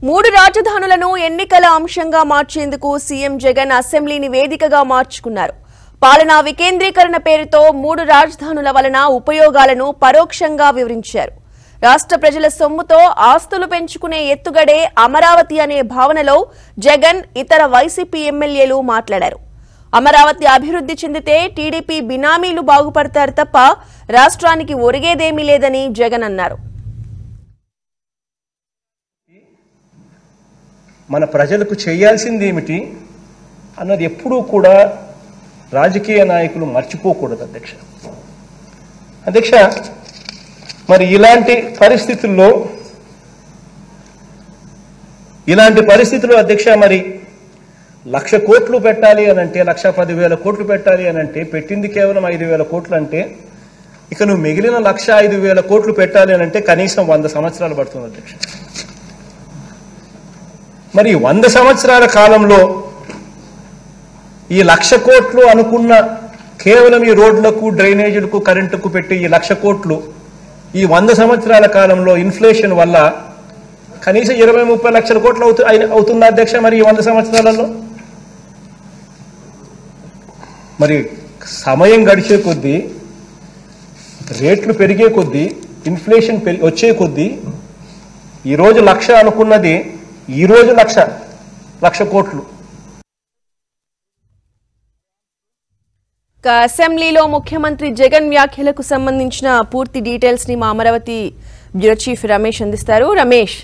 మూడు రాజధానులను ఎన్నికల అంశంగా మార్చేందుకు సీఎం జగన్ అసెంబ్లీని వేదికగా మార్చుకున్నారు పాలనా వికేంద్రీకరణ పేరుతో మూడు రాజధానుల వలన ఉపయోగాలను పరోక్షంగా వివరించారు రాష్ట్ర ప్రజల సొమ్ముతో ఆస్తులు పెంచుకునే ఎత్తుగడే అమరావతి అనే భావనలో జగన్ ఇతర వైసీపీ ఎమ్మెల్యేలు మాట్లాడారు అమరావతి అభివృద్ధి చెందితే టీడీపీ బినామీలు బాగుపడతారు తప్ప రాష్ట్రానికి ఒరిగేదేమీ లేదని జగన్ అన్నారు మన ప్రజలకు చేయాల్సింది ఏమిటి అన్నది ఎప్పుడూ కూడా రాజకీయ నాయకులు మర్చిపోకూడదు అధ్యక్ష అధ్యక్ష మరి ఇలాంటి పరిస్థితుల్లో ఇలాంటి పరిస్థితుల్లో అధ్యక్ష మరి లక్ష కోట్లు పెట్టాలి అని అంటే లక్ష పదివేల కోట్లు పెట్టాలి అని అంటే పెట్టింది కేవలం ఐదు వేల కోట్లు అంటే ఇక నువ్వు మిగిలిన లక్ష ఐదు వేల కోట్లు పెట్టాలి అని అంటే కనీసం వంద సంవత్సరాలు పడుతుంది అధ్యక్ష మరి వంద సంవత్సరాల కాలంలో ఈ లక్ష కోట్లు అనుకున్న కేవలం ఈ రోడ్లకు డ్రైనేజీలకు కరెంటుకు పెట్టి ఈ లక్ష కోట్లు ఈ వంద సంవత్సరాల కాలంలో ఇన్ఫ్లేషన్ వల్ల కనీసం ఇరవై ముప్పై లక్షల కోట్లు అవుతు అయిన- అవుతుందా అధ్యక్ష మరి ఈ వంద సంవత్సరాలలో మరి సమయం గడిచే కొద్దీ రేట్లు పెరిగే కొద్దీ ఇన్ఫ్లేషన్ పెరి- వచ్చే కొద్దీ ఈరోజు లక్ష అనుకున్నది ఈరోజు లక్ష లక్ష కోట్లు ఇక అసెంబ్లీలో ముఖ్యమంత్రి జగన్ వ్యాఖ్యలకు సంబంధించిన పూర్తి డీటెయిల్స్ ని మా అమరావతి బ్యూరో చీఫ్ రమేష్ అందిస్తారు Ramesh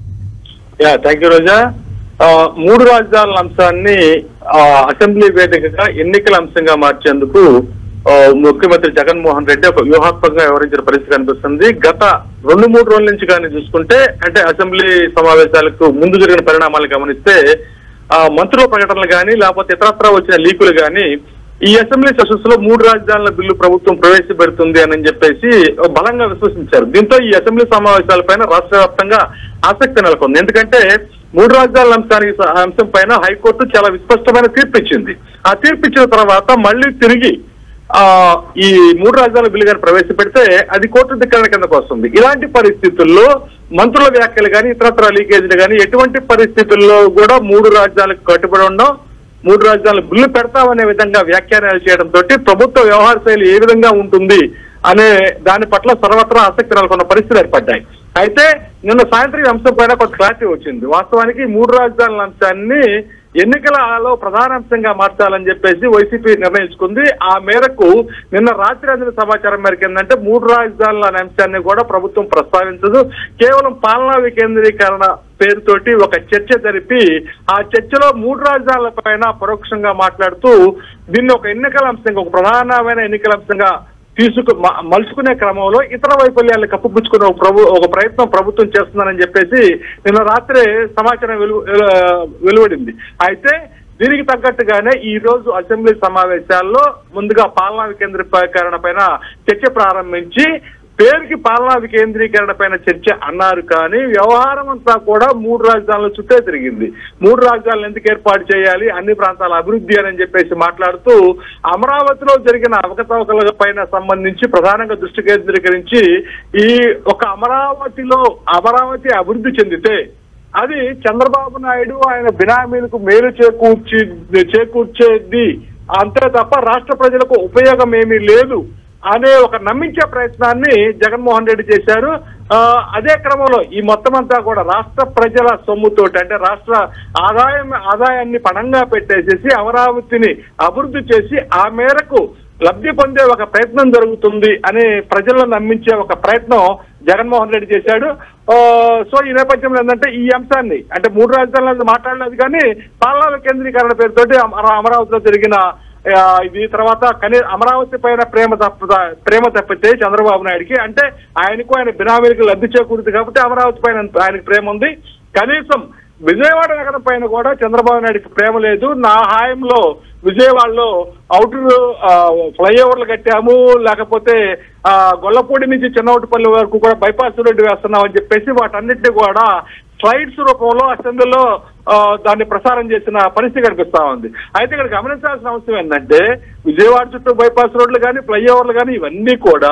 yeah thank you Roja ఆ, మూడు రాజధానుల అంశాన్ని ఆ, అసెంబ్లీ వేదికగా ఎన్నికల అంశంగా మార్చేందుకు ఆ, ముఖ్యమంత్రి జగన్మోహన్ రెడ్డి ఒక వ్యూహాత్మకంగా వ్యవహరించిన పరిస్థితి కనిపిస్తుంది గత రెండు మూడు రోజుల నుంచి కానీ చూసుకుంటే అంటే అసెంబ్లీ సమావేశాలకు ముందు జరిగిన పరిణామాలు గమనిస్తే ఆ, మంత్రుల ప్రకటనలు కానీ లేకపోతే ఇతరత్రా వచ్చిన లీకులు కానీ ఈ అసెంబ్లీ సెషన్స్ లో మూడు రాజధానుల బిల్లు ప్రభుత్వం ప్రవేశపెడుతుంది అని చెప్పేసి బలంగా విశ్వసించారు దీంతో ఈ అసెంబ్లీ సమావేశాలపైన రాష్ట్ర వ్యాప్తంగా ఆసక్తి నెలకొంది ఎందుకంటే మూడు రాజధానుల అంశానికి స- అంశం పైన హైకోర్టు చాలా విస్పష్టమైన తీర్పు ఇచ్చింది ఆ తీర్పు ఇచ్చిన తర్వాత మళ్ళీ తిరిగి ఆ ఈ మూడు రాజధానుల బిల్లు గాని ప్రవేశపెడితే అది కోర్టు ధిక్కరణ కిందకు వస్తుంది ఇలాంటి పరిస్థితుల్లో మంత్రుల వ్యాఖ్యలు కానీ ఇతరత్ర లీకేజీలు కానీ ఎటువంటి పరిస్థితుల్లో కూడా మూడు రాజ్యాలకు కట్టుబడి ఉండడం మూడు రాజధానుల బిల్లు పెడతామనే విధంగా వ్యాఖ్యానాలు చేయడం తోటి ప్రభుత్వ వ్యవహార శైలి ఏ విధంగా ఉంటుంది అనే దాని పట్ల సర్వత్రా ఆసక్తి నెలకొన్న పరిస్థితులు ఏర్పడ్డాయి అయితే నిన్న సాయంత్రం ఈ అంశం పైన కొంత క్లారిటీ వచ్చింది వాస్తవానికి మూడు రాజధానుల అంశాన్ని ఎన్నికలలో ప్రధాన అంశంగా మార్చాలని చెప్పేసి వైసీపీ నిర్ణయించుకుంది ఆ మేరకు నిన్న రాత్రి అందిన సమాచారం మేరకు ఏంటంటే మూడు రాజధానుల అనే అంశాన్ని కూడా ప్రభుత్వం ప్రస్తావించదు కేవలం పాలనా వికేంద్రీకరణ పేరుతోటి ఒక చర్చ జరిపి ఆ చర్చలో మూడు రాజధానుల పైన పరోక్షంగా మాట్లాడుతూ దీన్ని ఒక ఎన్నికల అంశంగా ఒక ప్రధానమైన ఎన్నికల అంశంగా తీసుకు మ- మలుచుకునే క్రమంలో ఇతర వైఫల్యాలను కప్పుపుచ్చుకునే ఒక ప్రభు ఒక ప్రయత్నం ప్రభుత్వం చేస్తుందని చెప్పేసి నిన్న రాత్రి సమాచారం వెలు వెలు- వెలువడింది అయితే దీనికి తగ్గట్టుగానే ఈ రోజు అసెంబ్లీ సమావేశాల్లో ముందుగా పాలనా వికేంద్రీకరణ పైన చర్చ ప్రారంభించి పేరుకి పాలనా వికేంద్రీకరణ పైన చర్చ అన్నారు కానీ వ్యవహారం అంతా కూడా మూడు రాజధానుల చుట్టే తిరిగింది మూడు రాజధానులు ఎందుకు ఏర్పాటు చేయాలి అన్ని ప్రాంతాల అభివృద్ధి అని చెప్పేసి మాట్లాడుతూ అమరావతిలో జరిగిన అవకతవకల పైన సంబంధించి ప్రధానంగా దృష్టి కేంద్రీకరించి ఈ ఒక అమరావతిలో అమరావతి అభివృద్ధి చెందితే అది చంద్రబాబు నాయుడు ఆయన బినామీలకు మేలు చేకూర్చి చేకూర్చేది అంతే తప్ప రాష్ట్ర ప్రజలకు ఉపయోగం ఏమీ లేదు అనే ఒక నమ్మించే ప్రయత్నాన్ని జగన్మోహన్ రెడ్డి చేశారు ఆ, అదే క్రమంలో ఈ మొత్తం అంతా కూడా రాష్ట్ర ప్రజల సొమ్ముతోటి అంటే రాష్ట్ర ఆదాయం ఆదాయాన్ని పణంగా పెట్టేసేసి అమరావతిని అభివృద్ధి చేసి ఆ మేరకు లబ్ధి పొందే ఒక ప్రయత్నం జరుగుతుంది అని ప్రజలను నమ్మించే ఒక ప్రయత్నం జగన్మోహన్ రెడ్డి చేశాడు ఆ, సో ఈ నేపథ్యంలో ఏంటంటే ఈ అంశాన్ని అంటే మూడు రాజధానులు మాట్లాడలేదు కానీ పాలనా కేంద్రీకరణ పేరుతోటి అమ- అమరావతిలో జరిగిన ఆ, ఇది తర్వాత కనీ అమరావతి పైన ప్రేమ తప్ప ప్రేమ తప్పితే చంద్రబాబు నాయుడికి అంటే ఆయనకు ఆయన బినామీలకు లబ్ధి చేకూరుతుంది కాబట్టి అమరావతి పైన ఆయనకు ప్రేమ ఉంది కనీసం విజయవాడ నగరం పైన కూడా చంద్రబాబు నాయుడికి ప్రేమ లేదు నా హాయంలో విజయవాడలో అవుటర్ ఫ్లైఓవర్లు కట్టాము లేకపోతే ఆ, గొల్లపూడి నుంచి చిన్నవటిపల్లి వరకు కూడా బైపాస్ రోడ్డు వేస్తున్నాం అని చెప్పేసి వాటన్నిటిని కూడా స్లైడ్స్ రూపంలో అసెంబ్లీలో ఆ, దాన్ని ప్రసారం చేసిన పరిస్థితి కనిపిస్తా ఉంది అయితే ఇక్కడ గమనించాల్సిన అవసరం ఏంటంటే విజయవాడ చుట్టూ బైపాస్ రోడ్లు కానీ ఫ్లైఓవర్లు కానీ ఇవన్నీ కూడా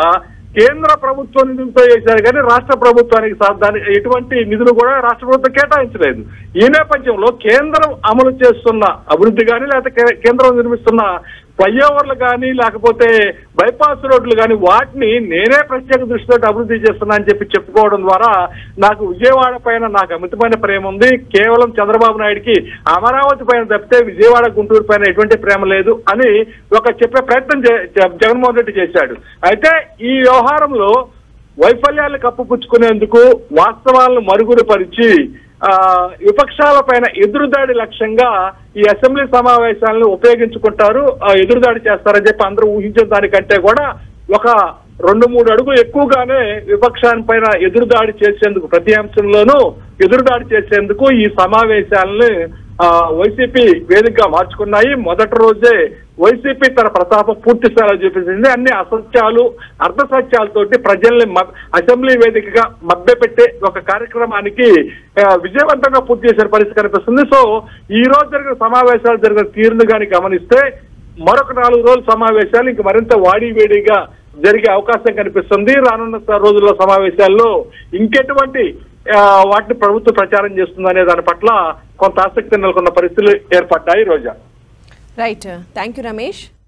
కేంద్ర ప్రభుత్వం నిధులతో చేశారు కానీ రాష్ట్ర ప్రభుత్వానికి సా- దాని ఎటువంటి నిధులు కూడా రాష్ట్ర ప్రభుత్వం కేటాయించలేదు ఈ నేపథ్యంలో కేంద్రం అమలు చేస్తున్న అభివృద్ధి కానీ లేకపోతే కే- కేంద్రం నిర్మిస్తున్న ఫ్లైఓవర్లు కానీ లేకపోతే బైపాస్ రోడ్లు కానీ వాటిని నేనే ప్రత్యేక దృష్టితో అభివృద్ధి చేస్తున్నా అని చెప్పి చెప్పుకోవడం ద్వారా నాకు విజయవాడ పైన నాకు అమితమైన ప్రేమ ఉంది కేవలం చంద్రబాబు నాయుడికి అమరావతి పైన తప్పితే విజయవాడ గుంటూరు పైన ఎటువంటి ప్రేమ లేదు అని ఒక చెప్పే ప్రయత్నం జే- జ- జగన్మోహన్ రెడ్డి చేశాడు అయితే ఈ వ్యవహారంలో వైఫల్యాలు కప్పుపుచ్చుకునేందుకు వాస్తవాలను మరుగుపరిచి ఆ విపక్షాల పైన ఎదురుదాడి లక్ష్యంగా ఈ అసెంబ్లీ సమావేశాలను ఉపయోగించుకుంటారు ఆ, ఎదురుదాడి చేస్తారని చెప్పి అందరూ ఊహించిన దానికంటే కూడా ఒక రెండు మూడు అడుగులు ఎక్కువగానే విపక్షాన్ని పైన ఎదురుదాడి చేసేందుకు ప్రతి అంశంలోనూ ఎదురుదాడి చేసేందుకు ఈ సమావేశాలను ఆ, వైసీపీ వేదికగా మార్చుకున్నాయి మొదటి రోజే వైసీపీ తన ప్రతాపం పూర్తి స్థాయిలో చూపించింది అన్ని అసత్యాలు అర్ధసత్యాలతోటి ప్రజల్ని మ- అసెంబ్లీ వేదికగా మభ్యపెట్టే ఒక కార్యక్రమానికి ఆ, విజయవంతంగా పూర్తి చేసిన పరిస్థితి కనిపిస్తుంది సో ఈ రోజు జరిగిన సమావేశాలు జరిగిన తీరును కానీ గమనిస్తే మరొక నాలుగు రోజుల సమావేశాలు ఇంక మరింత వాడి వేడిగా జరిగే అవకాశం కనిపిస్తుంది రానున్న స- రోజుల్లో సమావేశాల్లో ఇంకెటువంటి ఆ, వాటిని ప్రభుత్వం ప్రచారం చేస్తుందనే దాని పట్ల కొంత ఆసక్తి నెలకొన్న పరిస్థితులు ఏర్పడ్డాయి Roja right thank you Ramesh